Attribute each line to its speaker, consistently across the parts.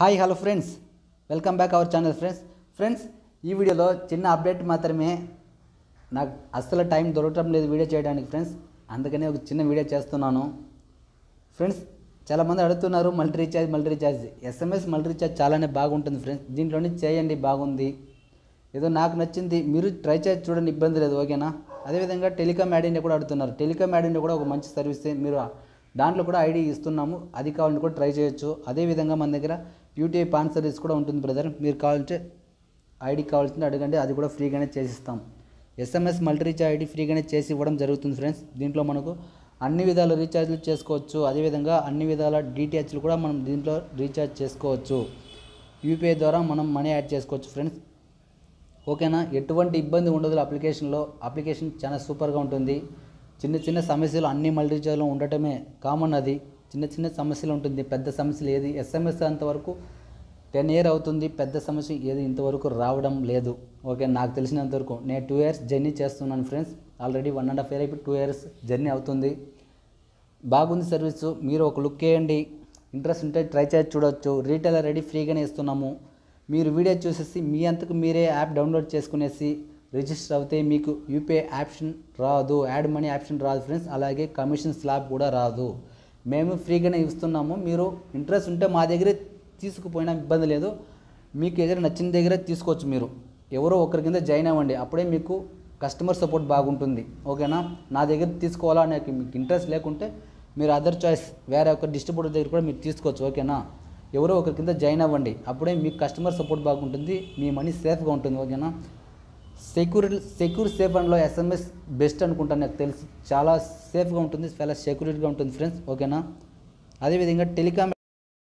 Speaker 1: hi hello friends welcome back our channel friends friends ఈ వీడియోలో చిన్న అప్డేట్ మాత్రమే నాకు అస్సలు టైం దొరకటం లేదు వీడియో చేయడానికి ఫ్రెండ్స్ అందుకనే ఒక చిన్న వీడియో చేస్తున్నాను ఫ్రెండ్స్ చాలామంది అడుగుతున్నారు multi recharge multi recharge SMS multi recharge చాలానే బాగుంటుంది ఫ్రెండ్స్ దీంట్లోనే చేయండి బాగుంది ఏదో నాకు నచ్చింది మీరు ట్రై చేసి చూడండి ఇబ్బంది లేదు ఓకేనా అదేవిధంగా టెలికామ్ యాడ్ ఇండియా కూడా అడుగుతున్నారు టెలికామ్ యాడ్ ఇండియా కూడా ఒక మంచి సర్వీసే మీరు దాంట్లో కూడా ఐడి ఇస్తున్నాము అది కావాలంటే కూడా ట్రై చేయొచ్చు అదేవిధంగా మన దగ్గర యూటీఐ పాన్ సర్వీస్ కూడా ఉంటుంది బ్రదర్ మీరు కావాలంటే ఐడి కావాల్సింది అడగండి అది కూడా ఫ్రీగానే చేసిస్తాం ఎస్ఎంఎస్ మల్టీ రీఛార్జ్ ఐడి ఫ్రీగానే చేసి ఇవ్వడం జరుగుతుంది ఫ్రెండ్స్ దీంట్లో మనకు అన్ని విధాల రీఛార్జ్లు చేసుకోవచ్చు అదేవిధంగా అన్ని విధాల డిటిహెచ్లు కూడా మనం దీంట్లో రీఛార్జ్ చేసుకోవచ్చు యూపీఐ ద్వారా మనం మనీ యాడ్ చేసుకోవచ్చు ఫ్రెండ్స్ ఓకేనా ఎటువంటి ఇబ్బంది ఉండదు అప్లికేషన్లో అప్లికేషన్ చాలా సూపర్గా ఉంటుంది చిన్న చిన్న సమస్యలు అన్ని మల్టీ రీఛార్జ్లో ఉండటమే కామన్ అది చిన్న చిన్న సమస్యలు ఉంటుంది పెద్ద సమస్యలు ఏది ఎస్ఎంఎస్ అంతవరకు టెన్ ఇయర్ అవుతుంది పెద్ద సమస్య ఏది ఇంతవరకు రావడం లేదు ఓకే నాకు తెలిసినంతవరకు నేను టూ ఇయర్స్ జర్నీ చేస్తున్నాను friends already one and half year అయిపోయి టూ ఇయర్స్ జర్నీ అవుతుంది బాగుంది సర్వీసు మీరు ఒక లుక్ వేయండి ఇంట్రెస్ట్ ఉంటే ట్రై చేసి చూడొచ్చు రీటైలర్ రెడీ ఫ్రీగానే ఇస్తున్నాము మీరు వీడియో చూసేసి మీ అంతకు మీరే యాప్ డౌన్లోడ్ చేసుకునేసి రిజిస్టర్ అవుతే మీకు యూపీఐ ఆప్షన్ రాదు యాడ్ మనీ ఆప్షన్ రాదు ఫ్రెండ్స్ అలాగే కమిషన్ స్లాబ్ కూడా రాదు మేము ఫ్రీగానే ఇస్తున్నాము మీరు ఇంట్రెస్ట్ ఉంటే మా దగ్గరే తీసుకుపోయినా ఇబ్బంది లేదు మీకు దగ్గర నచ్చిన దగ్గర తీసుకోవచ్చు మీరు ఎవరో ఒకరి కింద జాయిన్ అవ్వండి అప్పుడే మీకు కస్టమర్ సపోర్ట్ బాగుంటుంది ఓకేనా నా దగ్గర తీసుకోవాలా నాకు మీకు ఇంట్రెస్ట్ లేకుంటే మీరు అదర్ చాయిస్ వేరే ఒక డిస్ట్రిబ్యూటర్ దగ్గర కూడా మీరు తీసుకోవచ్చు ఓకేనా ఎవరో ఒకరి కింద జాయిన్ అవ్వండి అప్పుడే మీకు కస్టమర్ సపోర్ట్ బాగుంటుంది మీ మనీ సేఫ్గా ఉంటుంది ఓకేనా సెక్యూర్ సెక్యూర్ సేఫ్ అండ్లో ఎస్ఎంఎస్ బెస్ట్ అనుకుంటాను నాకు తెలిసి చాలా సేఫ్గా ఉంటుంది చాలా సెక్యూరిటీగా ఉంటుంది ఫ్రెండ్స్ ఓకేనా అదేవిధంగా telecom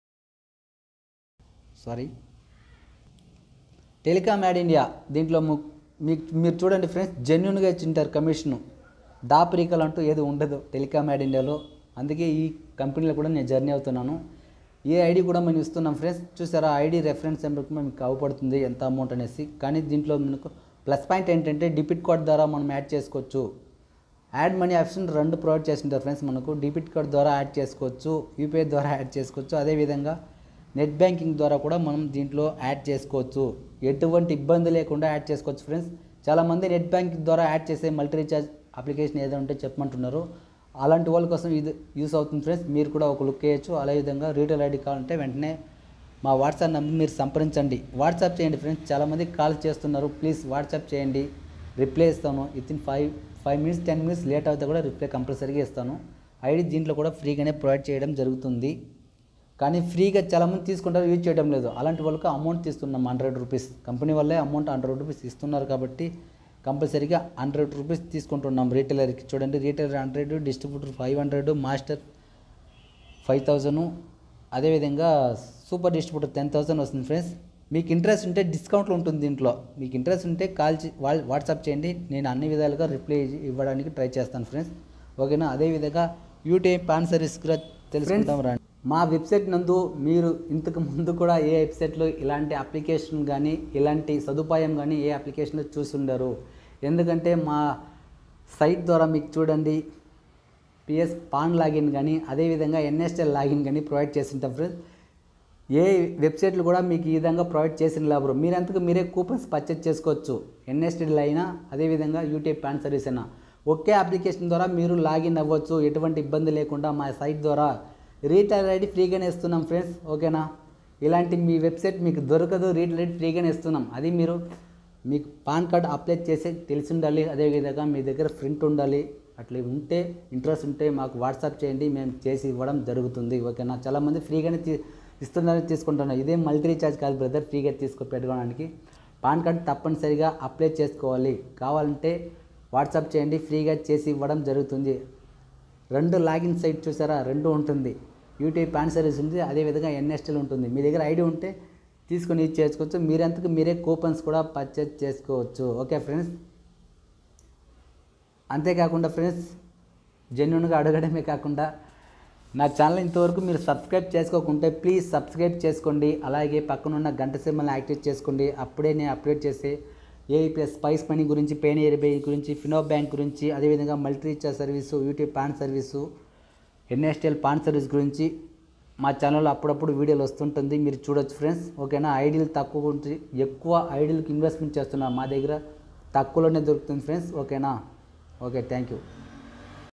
Speaker 1: sorry telecom add India దీంట్లో ము- మీకు మీరు చూడండి ఫ్రెండ్స్ జెన్యున్గా ఇచ్చింటారు కమిషను దాపరికలు అంటూ ఏది ఉండదు టెలికామ్ యాడ్ ఇండియాలో అందుకే ఈ కంపెనీలో కూడా నేను జర్నీ అవుతున్నాను ఏ ఐడి కూడా మనం ఇస్తున్నాం ఫ్రెండ్స్ చూసారా ఐడి రెఫరెన్స్ నెంబర్ మీకు అవపడుతుంది ఎంత అమౌంట్ అనేసి కానీ దీంట్లో మనకు ప్లస్ పాయింట్ ఏంటంటే డిపిట్ కార్డ్ ద్వారా మనం యాడ్ చేసుకోవచ్చు యాడ్ మనీ ఆప్షన్ రెండు ప్రొవైడ్ చేసింటారు ఫ్రెండ్స్ మనకు డిబిట్ కార్డ్ ద్వారా యాడ్ చేసుకోవచ్చు యూపీఐ ద్వారా యాడ్ చేసుకోవచ్చు అదేవిధంగా నెట్ బ్యాంకింగ్ ద్వారా కూడా మనం దీంట్లో యాడ్ చేసుకోవచ్చు ఎటువంటి ఇబ్బంది లేకుండా యాడ్ చేసుకోవచ్చు ఫ్రెండ్స్ చాలామంది నెట్ బ్యాంకింగ్ ద్వారా యాడ్ చేసే మల్టీ రీఛార్జ్ అప్లికేషన్ ఏదో ఉంటే చెప్పమంటున్నారు అలాంటి వాళ్ళ కోసం ఇది యూస్ అవుతుంది ఫ్రెండ్స్ మీరు కూడా ఒక లుక్ వేయచ్చు అదేవిధంగా రీటైల్ ఐడి కావాలంటే వెంటనే మా వాట్సాప్ నెంబర్ మీరు సంప్రదించండి వాట్సాప్ చేయండి ఫ్రెండ్స్ చాలామంది కాల్ చేస్తున్నారు ప్లీజ్ వాట్సాప్ చేయండి రిప్లై ఇస్తాను within five five minutes ten minutes late అవుతే కూడా రిప్లై కంపల్సరీగా ఇస్తాను ఐడి దీంట్లో కూడా ఫ్రీగానే ప్రొవైడ్ చేయడం జరుగుతుంది కానీ ఫ్రీగా చాలామంది తీసుకుంటారు యూజ్ చేయడం లేదు అలాంటి వాళ్ళకి అమౌంట్ తీస్తున్నాం హండ్రెడ్ రూపీస్ కంపెనీ వల్లే అమౌంట్ హండ్రెడ్ రూపీస్ ఇస్తున్నారు కాబట్టి కంపల్సరీగా హండ్రెడ్ రూపీస్ తీసుకుంటున్నాం రీటైలర్కి చూడండి retailer hundred distributor five hundred master five thousand అదేవిధంగా సూపర్ డిస్ట్రిబ్యూటర్ టెన్ థౌసండ్ వస్తుంది ఫ్రెండ్స్ మీకు ఇంట్రెస్ట్ ఉంటే డిస్కౌంట్లు ఉంటుంది దీంట్లో మీకు ఇంట్రెస్ట్ ఉంటే కాల్ చే- వా- వాట్సాప్ చేయండి నేను అన్ని విధాలుగా రిప్లై ఇవ్వడానికి ట్రై చేస్తాను ఫ్రెండ్స్ ఓకేనా అదేవిధంగా యూటీఐ పాన్ సర్వీస్ కూడా తెలుసుకుంటాం రండి మా వెబ్సైట్ నందు మీరు ఇంతకు ముందు కూడా ఏ వెబ్సైట్లో ఇలాంటి అప్లికేషన్ కానీ ఇలాంటి సదుపాయం కానీ ఏ అప్లికేషన్లో చూసి ఉండరు ఎందుకంటే మా సైట్ ద్వారా మీకు చూడండి పిఎస్ పాన్ లాగిన్ కానీ అదేవిధంగా ఎన్ఎస్ఎల్ లాగిన్ కానీ ప్రొవైడ్ చేసింటాం ఫ్రెండ్స్ ఏ వెబ్సైట్లు కూడా మీకు ఈ విధంగా ప్రొవైడ్ చేసిన లేబరు మీరంతకు మీరే కూపన్స్ పర్చేజ్ చేసుకోవచ్చు ఎన్ఎస్టీడీలు అయినా అదేవిధంగా యూటీఐ పాన్ సర్వీస్ అయినా ఒకే అప్లికేషన్ ద్వారా మీరు లాగిన్ అవ్వచ్చు ఎటువంటి ఇబ్బంది లేకుండా మా సైట్ ద్వారా రీటైల్ ఐడి ఫ్రీగానే ఇస్తున్నాం ఫ్రెండ్స్ ఓకేనా ఇలాంటి మీ వెబ్సైట్ మీకు దొరకదు రీటైల్ ఐడి ఫ్రీగానే ఇస్తున్నాం అది మీరు మీకు పాన్ కార్డ్ అప్లై చేసి తెలిసి ఉండాలి అదేవిధంగా మీ దగ్గర ప్రింట్ ఉండాలి అట్లా ఉంటే ఇంట్రెస్ట్ ఉంటే మాకు వాట్సాప్ చేయండి మేము చేసి ఇవ్వడం జరుగుతుంది ఓకేనా చాలామంది ఫ్రీగానే తీ ఇస్తున్నారని తీసుకుంటున్నారు ఇదే మల్టీ రీఛార్జ్ కాదు బ్రదర్ ఫ్రీగా తీసుకో పెట్టుకోవడానికి పాన్ కార్డ్ తప్పనిసరిగా అప్లై చేసుకోవాలి కావాలంటే వాట్సాప్ చేయండి ఫ్రీగా చేసి ఇవ్వడం జరుగుతుంది రెండు లాగిన్ సైట్ చూసారా రెండు ఉంటుంది యూటీఐ పాన్ సర్వీస్ ఉంది అదేవిధంగా ఎన్ఎస్టీల్ ఉంటుంది మీ దగ్గర ఐడి ఉంటే తీసుకొని యూజ్ చేసుకోవచ్చు మీరంతకు మీరే కూపన్స్ కూడా పర్చేజ్ చేసుకోవచ్చు ఓకే ఫ్రెండ్స్ అంతేకాకుండా ఫ్రెండ్స్ జెన్యున్గా అడగడమే కాకుండా నా ఛానల్ ఇంతవరకు మీరు సబ్స్క్రైబ్ చేసుకోకుంటే ప్లీజ్ సబ్స్క్రైబ్ చేసుకోండి అలాగే పక్కనున్న గంట సింబల్ని యాక్టివేట్ చేసుకోండి అప్పుడే నేను అప్డేట్ చేసే ఏఈ ప్లస్ స్పైస్ మనీ గురించి పెయిన్ ఎయిర్బే గురించి ఫినో బ్యాంక్ గురించి అదేవిధంగా multi recharge service YouTube PAN service NSDL PAN service గురించి మా ఛానల్లో అప్పుడప్పుడు వీడియోలు వస్తుంటుంది మీరు చూడొచ్చు ఫ్రెండ్స్ ఓకేనా ఐడియలు తక్కువ ఉంటుంది ఎక్కువ ఐడియల్కి ఇన్వెస్ట్మెంట్ చేస్తున్నారు మా దగ్గర తక్కువలోనే దొరుకుతుంది ఫ్రెండ్స్ ఓకేనా ఓకే థ్యాంక్ యూ